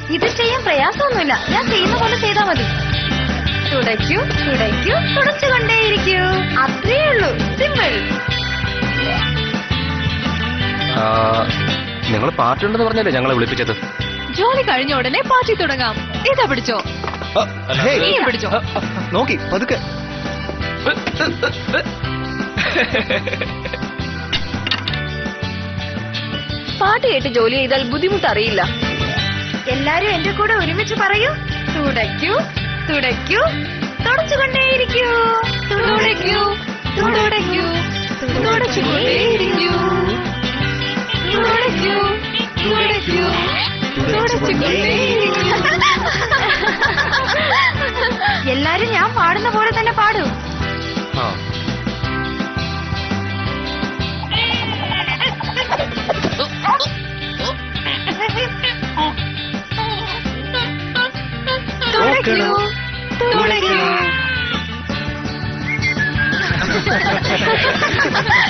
ഇത് ചെയ്യാൻ പ്രയാസമൊന്നുമില്ല ഞാൻ ചെയ്യുന്ന പോലെ ചെയ്താൽ മതി തുടയ്ക്കൂ തുടയ്ക്കൂ തുടച്ചുകൊണ്ടേയിരിക്കൂ അത്രേ ഉള്ളൂ സിമ്പിൾ നിങ്ങൾ പാർട്ടിയുണ്ടെന്ന് പറഞ്ഞല്ലേ ഞങ്ങളെ വിളിപ്പിച്ചത് ജോലി കഴിഞ്ഞ ഉടനെ പാർട്ടി തുടങ്ങാം ഇതാ പിടിച്ചോ നീയും പിടിച്ചോ നോക്കി പതുക്കെ പാട്ട് കേട്ട് ജോലി ചെയ്താൽ ബുദ്ധിമുട്ട് അറിയില്ല എല്ലാരും എന്റെ കൂടെ ഒരുമിച്ച് പറയൂ തുടയ്ക്കൂ തുടയ്ക്കൂ തുടച്ചുകൊണ്ടേയിരിക്കൂ തുടയ്ക്കൂ തുടയ്ക്കൂ തുടച്ചുകൊണ്ടേയിരിക്കൂ തുടയ്ക്കൂ തുടയ്ക്കൂ തുടച്ചുകൊണ്ടേയിരിക്കൂ എല്ലാരും ഞാൻ പാടുന്ന പോലെ തന്നെ പാടൂ ആ തുടയ്ക്കൂ തുടയ്ക്കൂ